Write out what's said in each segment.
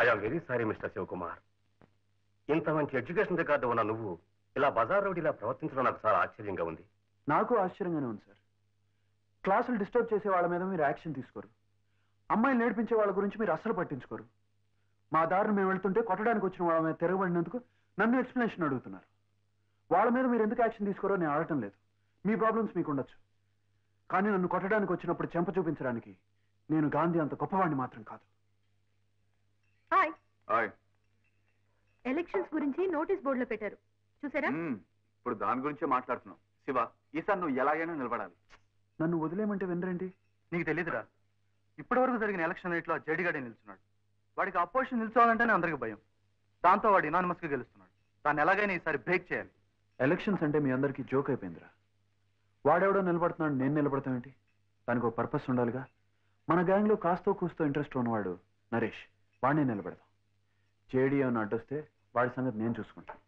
I'm very sorry mister Shivakumar ఇంత మంచి education record ఉన్న నువ్వు ఇలా బజార్ రోడ్ ఇలా ప్రవర్తించడం నాకు చాలా ఆశ్చర్యంగా ఉంది నాకు ఆశ్చర్యంగానే ఉంది సార్ క్లాసులు డిస్టర్బ్ చేసే వాళ్ళ మీద మీరు యాక్షన్ తీసుకోరు అమ్మాయిలు నేర్పించే వాళ్ళ గురించి మీరు అస్సలు పట్టించుకోరు మా దారిని మేము వెళ్తుంటే కొట్టడానికి వచ్చిన వాళ్ళ మీద తిరగబడినందుకు నన్ను ఎక్స్ప్లెనేషన్ అడుగుతున్నారు వాళ్ళ మీద మీరు ఎందుకు యాక్షన్ తీసుకోరో నేను అడగటం లేదు మీ ప్రాబ్లమ్స్ మీకు ఉండొచ్చు కానీ నన్ను కొట్టడానికి వచ్చినప్పుడు చెంప చూపించడానికి నేను గాంధీ అంత గొప్పవాడిని మాత్రం కాదు హాయ్ హాయ్ ఎలక్షన్స్ గురించి నోటీస్ బోర్డులో పెట్టారు చూసారా మ్మ్. ఇప్పుడు దాని గురించే మాట్లాడుతున్నాం శివ ఈసారి నువ్వు ఎలాగైనా నిలబడాలి నన్ను వదిలేయమంటే వినరేంటి నీకు తెలియదురా ఇప్పటి వరకు జరిగిన ఎలక్షన్ రేట్లో జేడీగాడే నిల్చున్నాడు వాడికి అపోజిషన్ నిల్చోవాలంటేనే అందరికి భయం దాంతో వాడు ఇనానిమస్ గా గెలుస్తున్నాడు దాన్ని ఎలాగైనా ఈసారి బ్రేక్ చేయాలి ఎలక్షన్స్ అంటే మీ అందరికీ జోక్ అయిపోయిందిరా వాడెవడో నిలబడుతున్నాడు నేను నిలబడతామేంటి దానికి ఒక పర్పస్ ఉండాలిగా మన గ్యాంగ్లో కాస్తో కూస్తో ఇంట్రెస్ట్ ఉన్నవాడు నరేష్ వాడినే నిలబెడదాం జేడీ అని అడ్డొస్తే వాడి సంగతి నేను చూసుకుంటాను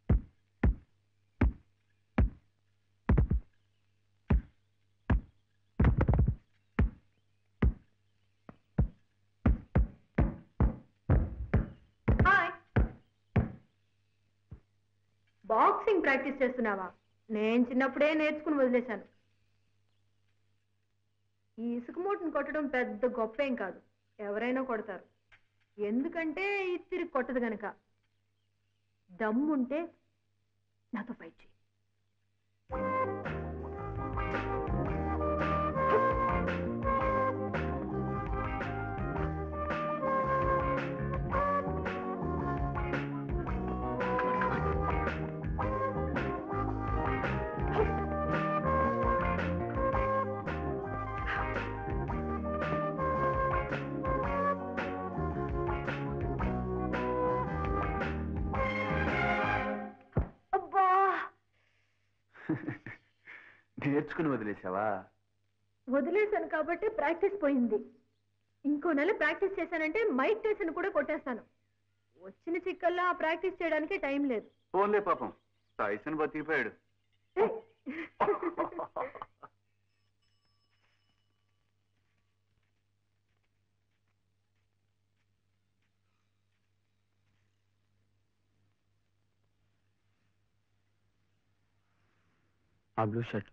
హాయ్ బాక్సింగ్ ప్రాక్టీస్ చేస్తున్నావా నేను చిన్నప్పుడే నేర్చుకుని వదిలేశాను ఈ ఇసుక మూటను కొట్టడం పెద్ద గొప్ప ఏం కాదు ఎవరైనా కొడతారు ఎందుకంటే ఇది తిరిగి కొట్టదు గనక దమ్ముంటే నాతో ఫైట్ చేయి అబ్బా నేర్చుకుని వదిలేసావా వదిలేశాను కాబట్టి ప్రాక్టీస్ పోయింది ఇంకో నెల ప్రాక్టీస్ చేశానంటే మైక్ టెస్ట్ కూడా కొట్టేస్తాను వచ్చిన చిక్కల్లా ఆ ప్రాక్టీస్ చేయడానికి టైం లేదు ఫోన్లే పాపం టైసన్ బతికిపోయాడు ఆ బ్లూ షర్ట్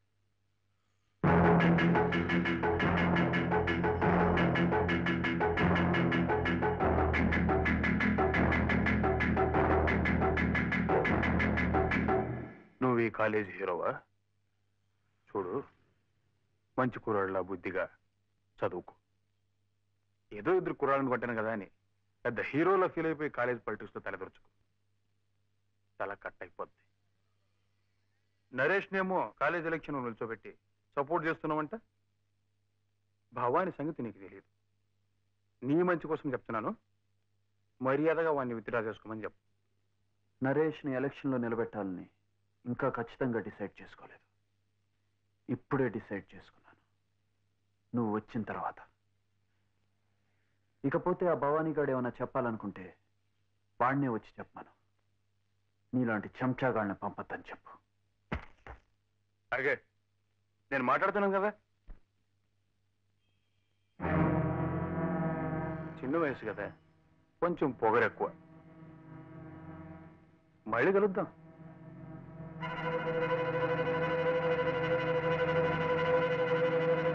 నువ్వు ఈ కాలేజ్ హీరోవా చూడు మంచి కుర్రాళ్ళ బుద్ధిగా చదువుకో ఏదో ఇద్దరు కుర్రాళ్ళని కొట్టాను కదా అని పెద్ద హీరోలా ఫీల్ అయిపోయి కాలేజ్ పాలిటిక్స్లో తలదొరుచుకో తల కట్ అయిపోద్ది నరేష్నేమో కాలేజ్ ఎలక్షన్ నిల్చోబెట్టి సపోర్ట్ చేస్తున్నావంట భవాని సంగతి నీకు తెలియదు నీ మంచి కోసం చెప్తున్నాను మర్యాదగా వాడిని విత్డ్రా చేసుకోమని చెప్పు నరేష్ని ఎలక్షన్లో నిలబెట్టాలని ఇంకా ఖచ్చితంగా డిసైడ్ చేసుకోలేదు ఇప్పుడే డిసైడ్ చేసుకున్నాను నువ్వు వచ్చిన తర్వాత ఇకపోతే ఆ భవానీ గాడు ఏమైనా చెప్పాలనుకుంటే వాడినే వచ్చి చెప్పమను నీలాంటి చెంచాగాళ్ళని పంపొద్దని చెప్పు అలాగే నేను మాట్లాడుతున్నాను కదా చిన్న వయసు కదా కొంచెం పొగరెక్కువ మళ్ళీ కలుద్దాం